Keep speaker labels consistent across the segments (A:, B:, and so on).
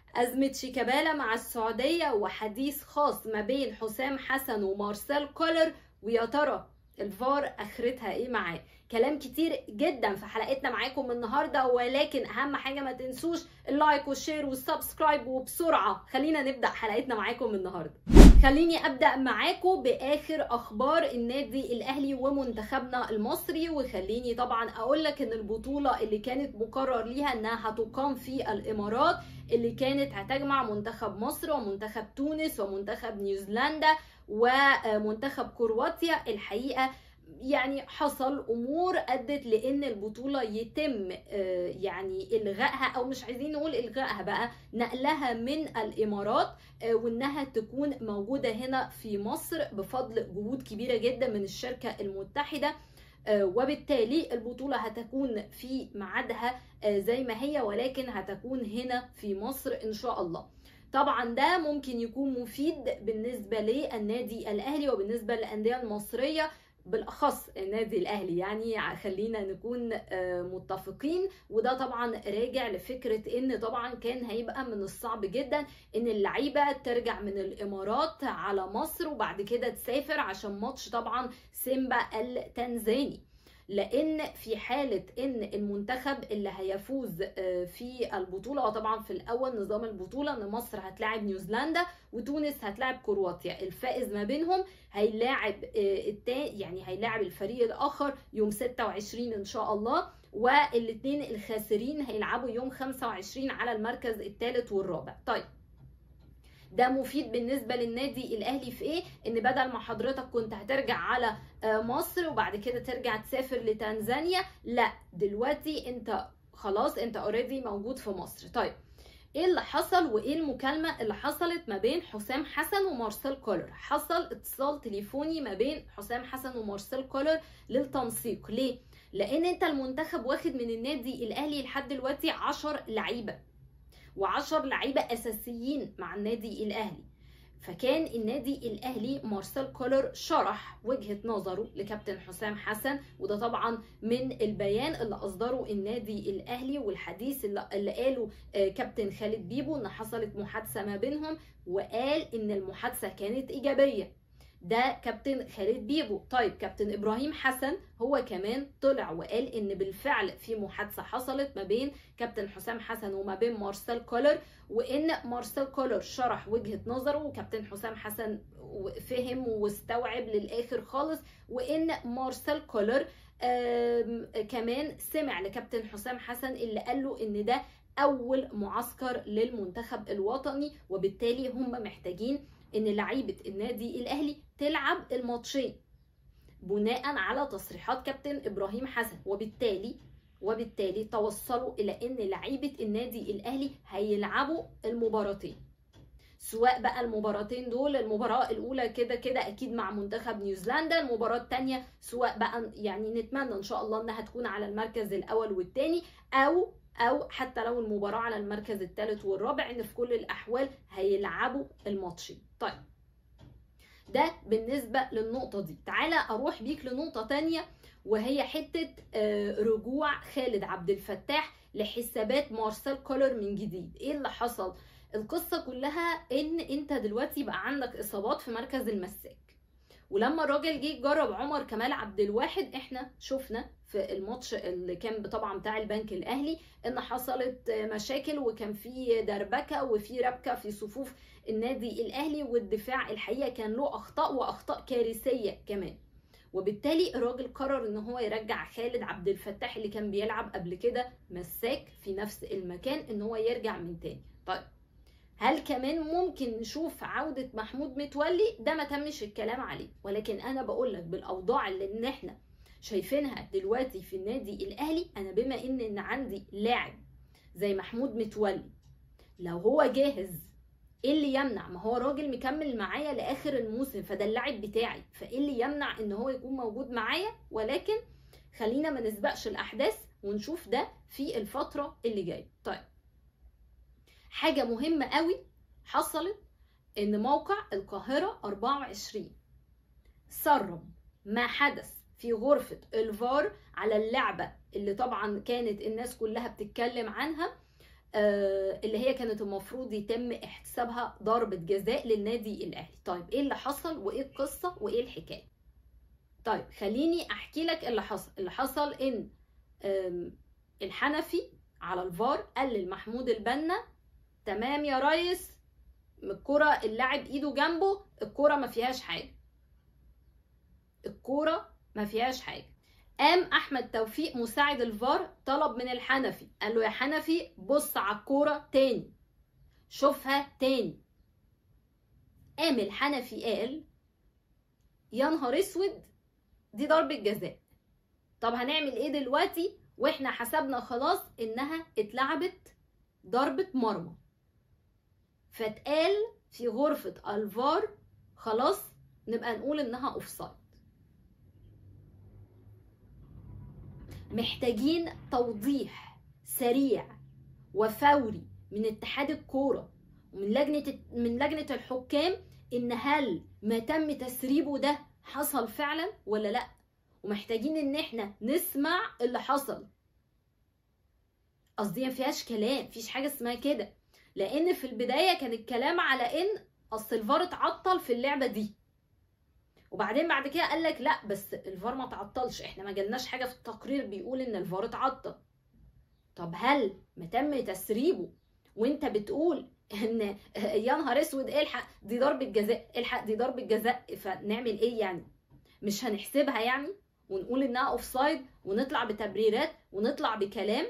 A: أزمة شيكابالا مع السعودية وحديث خاص ما بين حسام حسن ومارسيل كولر ويا ترى الفار اخرتها ايه معاه كلام كتير جدا في حلقتنا معاكم النهارده ولكن اهم حاجه ما تنسوش اللايك والشير والسبسكرايب وبسرعه خلينا نبدا حلقتنا معاكم النهارده خليني ابدا معاكم باخر اخبار النادي الاهلي ومنتخبنا المصري وخليني طبعا اقول لك ان البطوله اللي كانت مقرر ليها انها هتقام في الامارات اللي كانت هتجمع منتخب مصر ومنتخب تونس ومنتخب نيوزيلندا ومنتخب كرواتيا الحقيقه يعني حصل امور ادت لان البطوله يتم يعني الغائها او مش عايزين نقول الغائها بقى نقلها من الامارات وانها تكون موجوده هنا في مصر بفضل جهود كبيره جدا من الشركه المتحده وبالتالي البطوله هتكون في ميعادها زي ما هي ولكن هتكون هنا في مصر ان شاء الله طبعا ده ممكن يكون مفيد بالنسبه للنادي الاهلي وبالنسبه للانديه المصريه بالاخص النادي الاهلي يعني خلينا نكون متفقين وده طبعا راجع لفكره ان طبعا كان هيبقى من الصعب جدا ان اللعيبه ترجع من الامارات على مصر وبعد كده تسافر عشان ماتش طبعا سيمبا التنزاني لان في حاله ان المنتخب اللي هيفوز في البطوله وطبعا في الاول نظام البطوله ان مصر هتلاعب نيوزيلندا وتونس هتلاعب كرواتيا الفائز ما بينهم هيلاعب يعني هيلاعب الفريق الاخر يوم 26 ان شاء الله والاثنين الخاسرين هيلعبوا يوم 25 على المركز الثالث والرابع طيب ده مفيد بالنسبه للنادي الاهلي في ايه ان بدل ما حضرتك كنت هترجع على مصر وبعد كده ترجع تسافر لتنزانيا لا دلوقتي انت خلاص انت اوريدي موجود في مصر طيب ايه اللي حصل وايه المكالمه اللي حصلت ما بين حسام حسن ومارسيل كولر حصل اتصال تليفوني ما بين حسام حسن ومارسيل كولر للتنسيق ليه لان انت المنتخب واخد من النادي الاهلي لحد دلوقتي 10 لعيبه و10 لعيبه اساسيين مع النادي الاهلي فكان النادي الاهلي مارسيل كولر شرح وجهه نظره لكابتن حسام حسن وده طبعا من البيان اللي اصدره النادي الاهلي والحديث اللي, اللي قاله كابتن خالد بيبو ان حصلت محادثه ما بينهم وقال ان المحادثه كانت ايجابيه ده كابتن خالد بيبو طيب كابتن ابراهيم حسن هو كمان طلع وقال ان بالفعل في محادثه حصلت ما بين كابتن حسام حسن وما بين مارسيل كولر وان مارسيل كولر شرح وجهه نظره وكابتن حسام حسن فهم واستوعب للاخر خالص وان مارسيل كولر كمان سمع لكابتن حسام حسن اللي قال له ان ده اول معسكر للمنتخب الوطني وبالتالي هم محتاجين ان لعيبه النادي الاهلي تلعب الماتشين بناء على تصريحات كابتن ابراهيم حسن وبالتالي وبالتالي توصلوا الى ان لعيبه النادي الاهلي هيلعبوا المباراتين سواء بقى المباراتين دول المباراة الأولى كده كده أكيد مع منتخب نيوزيلندا المباراة التانية سواء بقى يعني نتمنى إن شاء الله إنها تكون على المركز الأول والتاني أو او حتى لو المباراه على المركز الثالث والرابع ان في كل الاحوال هيلعبوا الماتشين طيب ده بالنسبه للنقطه دي تعالى اروح بيك لنقطه تانية وهي حته رجوع خالد عبد الفتاح لحسابات مارسيل كولر من جديد ايه اللي حصل القصه كلها ان انت دلوقتي بقى عندك اصابات في مركز المساك ولما الراجل جه يجرب عمر كمال عبد الواحد احنا شفنا في الماتش اللي كان طبعا بتاع البنك الاهلي ان حصلت مشاكل وكان في دربكه وفي ربكه في صفوف النادي الاهلي والدفاع الحقيقه كان له اخطاء واخطاء كارثيه كمان وبالتالي الراجل قرر ان هو يرجع خالد عبد الفتاح اللي كان بيلعب قبل كده مساك في نفس المكان ان هو يرجع من تاني طيب هل كمان ممكن نشوف عودة محمود متولي ده ما تمش الكلام عليه ولكن انا بقول لك بالاوضاع اللي ان احنا شايفينها دلوقتي في النادي الاهلي انا بما ان ان عندي لاعب زي محمود متولي لو هو جاهز ايه اللي يمنع ما هو راجل مكمل معايا لاخر الموسم فده اللاعب بتاعي فايه اللي يمنع ان هو يكون موجود معايا ولكن خلينا ما نسبقش الاحداث ونشوف ده في الفتره اللي جايه طيب حاجه مهمه قوي حصلت ان موقع القاهره 24 سرب ما حدث في غرفه الفار على اللعبه اللي طبعا كانت الناس كلها بتتكلم عنها آه اللي هي كانت المفروض يتم احتسابها ضربة جزاء للنادي الأهلي طيب إيه اللي حصل وإيه القصة وإيه الحكاية طيب خليني أحكي لك اللي حصل اللي حصل إن الحنفي على الفار قال لمحمود البنا تمام يا ريس الكرة اللاعب ايده جنبه الكرة ما فيهاش حاجة الكورة ما فيهاش حاجة قام احمد توفيق مساعد الفار طلب من الحنفي قال له يا حنفي بص على الكورة تاني شوفها تاني قام الحنفي قال يا نهار اسود دي ضربة جزاء طب هنعمل ايه دلوقتي واحنا حسبنا خلاص انها اتلعبت ضربة مرمى فاتقال في غرفة الفار خلاص نبقى نقول انها اوفسايد محتاجين توضيح سريع وفوري من اتحاد الكوره ومن لجنه من لجنه الحكام ان هل ما تم تسريبه ده حصل فعلا ولا لا ومحتاجين ان احنا نسمع اللي حصل قصدي ما فيهاش كلام مفيش حاجه اسمها كده لان في البدايه كان الكلام على ان اصل الفار اتعطل في اللعبه دي وبعدين بعد كده قال لك لا بس الفار ما تعطلش احنا ما جالناش حاجه في التقرير بيقول ان الفار اتعطل طب هل ما تم تسريبه وانت بتقول ان يا نهار اسود الحق دي ضربه جزاء الحق دي ضربه جزاء فنعمل ايه يعني مش هنحسبها يعني ونقول انها اوف سايد ونطلع بتبريرات ونطلع بكلام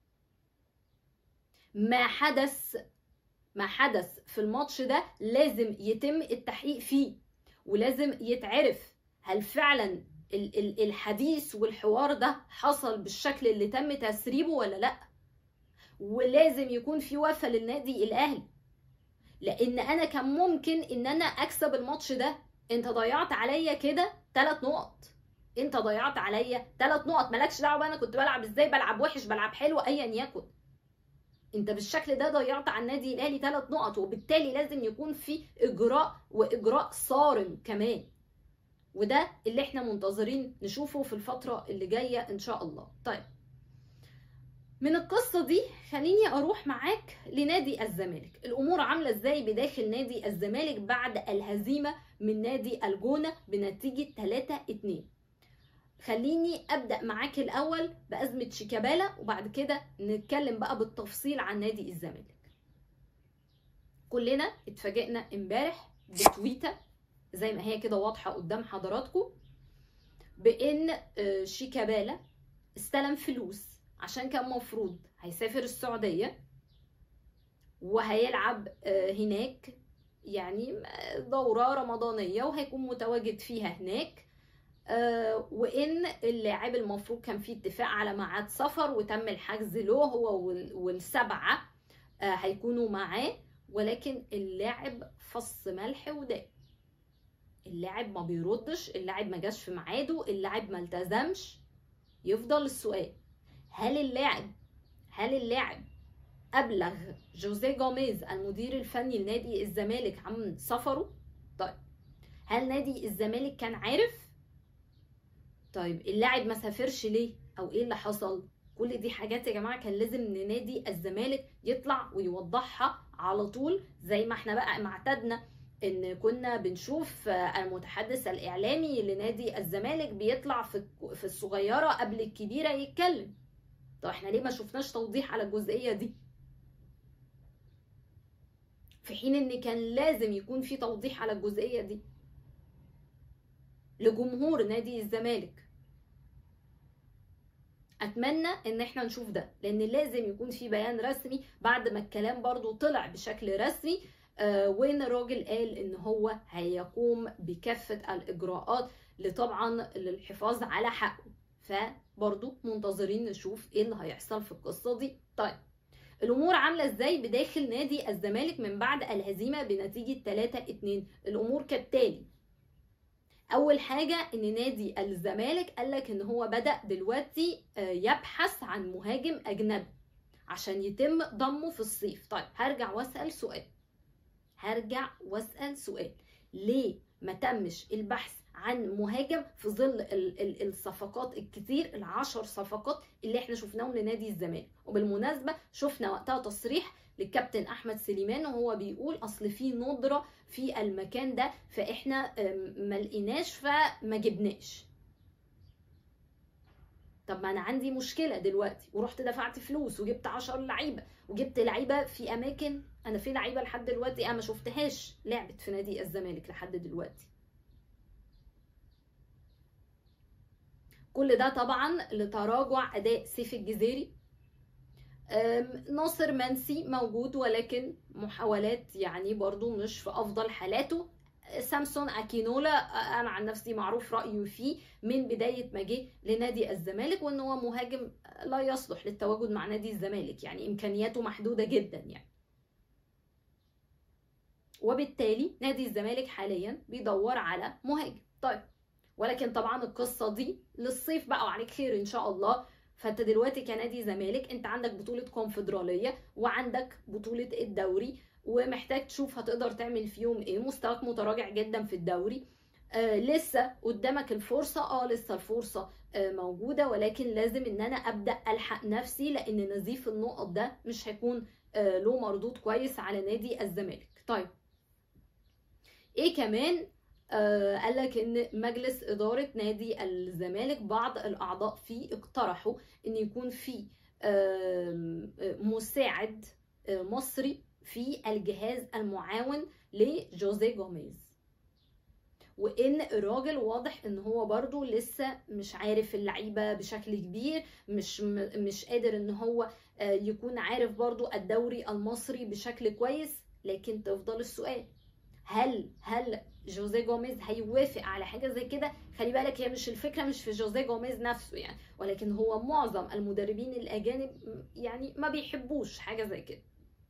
A: ما حدث ما حدث في الماتش ده لازم يتم التحقيق فيه ولازم يتعرف هل فعلا الحديث والحوار ده حصل بالشكل اللي تم تسريبه ولا لا ولازم يكون في وفا للنادي الاهلي لان انا كان ممكن ان انا اكسب الماتش ده انت ضيعت عليا كده ثلاث نقط انت ضيعت عليا ثلاث نقط مالكش دعوه انا كنت بلعب ازاي بلعب وحش بلعب حلو ايا يكن انت بالشكل ده ضيعت على النادي الاهلي ثلاث نقط وبالتالي لازم يكون في اجراء واجراء صارم كمان وده اللي احنا منتظرين نشوفه في الفتره اللي جايه ان شاء الله طيب من القصه دي خليني اروح معاك لنادي الزمالك الامور عامله ازاي بداخل نادي الزمالك بعد الهزيمه من نادي الجونه بنتيجه 3 2 خليني ابدا معاك الاول بازمه شيكابالا وبعد كده نتكلم بقى بالتفصيل عن نادي الزمالك كلنا اتفاجئنا امبارح بتويته زي ما هي كده واضحه قدام حضراتكم بان شيكابالا استلم فلوس عشان كان مفروض هيسافر السعوديه وهيلعب هناك يعني دوره رمضانيه وهيكون متواجد فيها هناك آه وان اللاعب المفروض كان في اتفاق على ميعاد سفر وتم الحجز له هو والسبعه آه هيكونوا معاه ولكن اللاعب فص ملح وداء اللاعب ما بيردش اللاعب ما جاش في ميعاده اللاعب ما التزمش يفضل السؤال هل اللاعب هل اللاعب ابلغ جوزيه جوميز المدير الفني لنادي الزمالك عن سفره طيب هل نادي الزمالك كان عارف طيب اللاعب ما سافرش ليه او ايه اللي حصل كل دي حاجات يا جماعه كان لازم ان نادي الزمالك يطلع ويوضحها على طول زي ما احنا بقى معتدنا ان كنا بنشوف المتحدث الاعلامي لنادي الزمالك بيطلع في في الصغيره قبل الكبيره يتكلم طب احنا ليه ما شفناش توضيح على الجزئيه دي في حين ان كان لازم يكون في توضيح على الجزئيه دي لجمهور نادي الزمالك اتمنى ان احنا نشوف ده لان لازم يكون في بيان رسمي بعد ما الكلام برضو طلع بشكل رسمي آه وين الراجل قال ان هو هيقوم بكافة الاجراءات لطبعا للحفاظ على حقه فبرضو منتظرين نشوف ايه اللي هيحصل في القصة دي طيب الامور عامله ازاي بداخل نادي الزمالك من بعد الهزيمه بنتيجه 3 2 الامور كالتالي اول حاجه ان نادي الزمالك قال لك ان هو بدا دلوقتي يبحث عن مهاجم اجنبي عشان يتم ضمه في الصيف طيب هرجع واسال سؤال هرجع واسال سؤال ليه ما تمش البحث عن مهاجم في ظل ال- ال- الصفقات الكتير العشر صفقات اللي احنا شفناهم لنادي الزمالك وبالمناسبه شفنا وقتها تصريح للكابتن احمد سليمان وهو بيقول اصل في ندره في المكان ده فاحنا أم، ما لقيناش فما جبناش طب ما انا عندي مشكله دلوقتي ورحت دفعت فلوس وجبت 10 لعيبه وجبت لعيبه في اماكن انا في لعيبه لحد دلوقتي انا ما شفتهاش لعبت في نادي الزمالك لحد دلوقتي كل ده طبعا لتراجع اداء سيف الجزيري أم، ناصر منسي موجود ولكن محاولات يعني برضو مش في افضل حالاته سامسون اكينولا انا عن نفسي معروف رايي فيه من بدايه ما جه لنادي الزمالك وان هو مهاجم لا يصلح للتواجد مع نادي الزمالك يعني امكانياته محدوده جدا يعني وبالتالي نادي الزمالك حاليا بيدور على مهاجم طيب ولكن طبعا القصه دي للصيف بقى وعليك خير ان شاء الله فانت دلوقتي كنادي زمالك انت عندك بطوله كونفدراليه وعندك بطوله الدوري ومحتاج تشوف هتقدر تعمل فيهم ايه مستواك متراجع جدا في الدوري آه لسه قدامك الفرصه اه لسه الفرصه آه موجوده ولكن لازم ان انا ابدا الحق نفسي لان نزيف النقط ده مش هيكون آه له مردود كويس على نادي الزمالك طيب ايه كمان آه قال لك ان مجلس اداره نادي الزمالك بعض الاعضاء فيه اقترحوا ان يكون في آه مساعد آه مصري في الجهاز المعاون لجوزيه جوميز وان الراجل واضح ان هو برضو لسه مش عارف اللعيبه بشكل كبير مش مش قادر ان هو يكون عارف برضو الدوري المصري بشكل كويس لكن تفضل السؤال هل هل جوزيه جوميز هيوافق على حاجه زي كده خلي بالك هي مش الفكره مش في جوزيه جوميز نفسه يعني ولكن هو معظم المدربين الاجانب يعني ما بيحبوش حاجه زي كده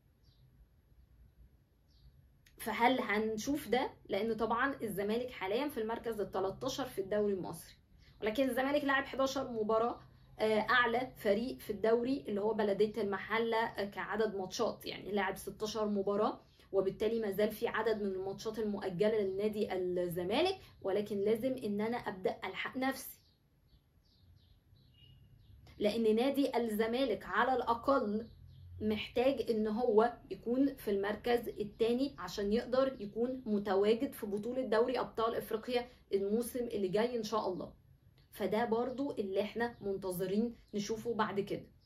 A: فهل هنشوف ده لان طبعا الزمالك حاليا في المركز ال 13 في الدوري المصري ولكن الزمالك لعب 11 مباراه اعلى فريق في الدوري اللي هو بلديه المحله كعدد ماتشات يعني لعب 16 مباراه وبالتالي ما زال في عدد من الماتشات المؤجله لنادي الزمالك ولكن لازم ان انا ابدا الحق نفسي لان نادي الزمالك على الاقل محتاج ان هو يكون في المركز الثاني عشان يقدر يكون متواجد في بطولة دوري ابطال افريقيا الموسم اللي جاي ان شاء الله فده برضو اللي احنا منتظرين نشوفه بعد كده